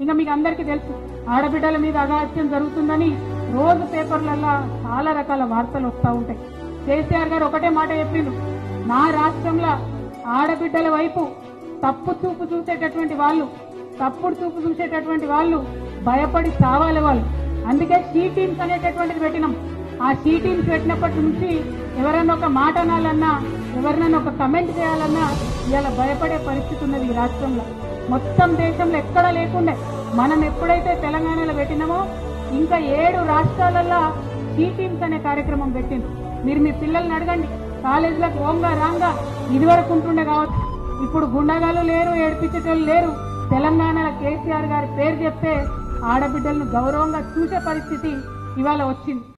ఇంకా మీకు అందరికీ తెలుసు ఆడబిడ్డల మీద అగాత్యం జరుగుతుందని రోజు పేపర్లల్లో చాలా రకాల వార్తలు వస్తూ ఉంటాయి కేసీఆర్ గారు ఒకటే మాట చెప్పిండు నా రాష్ట్రంలో ఆడబిడ్డల వైపు తప్పు చూపు చూసేటటువంటి వాళ్ళు తప్పుడు చూపు చూసేటటువంటి వాళ్ళు భయపడి చావాలి వాళ్ళు అందుకే షీ టీమ్స్ అనేటటువంటిది పెట్టినాం ఆ షీ టీమ్స్ పెట్టినప్పటి నుంచి ఎవరైనా ఒక మాట అనాలన్నా ఎవరినైనా ఒక కమెంట్ చేయాలన్నా ఇవాళ భయపడే పరిస్థితి ఉన్నది ఈ రాష్ట్రంలో మొత్తం దేశంలో ఎక్కడా లేకుండే మనం ఎప్పుడైతే తెలంగాణలో పెట్టినామో ఇంకా ఏడు రాష్ట్రాలలో షీ టీమ్స్ అనే కార్యక్రమం పెట్టింది మీరు మీ పిల్లల్ని అడగండి కాలేజీలకు ఓంగా రాంగా ఇదివరకు ఉంటుండే కావచ్చు ఇప్పుడు గుండగాలు లేరు ఏడిపించేటోళ్ళు లేరు తెలంగాణలో కేసీఆర్ గారి పేరు చెప్తే ఆడబిడ్డలను గౌరవంగా చూసే పరిస్థితి ఇవాళ వచ్చింది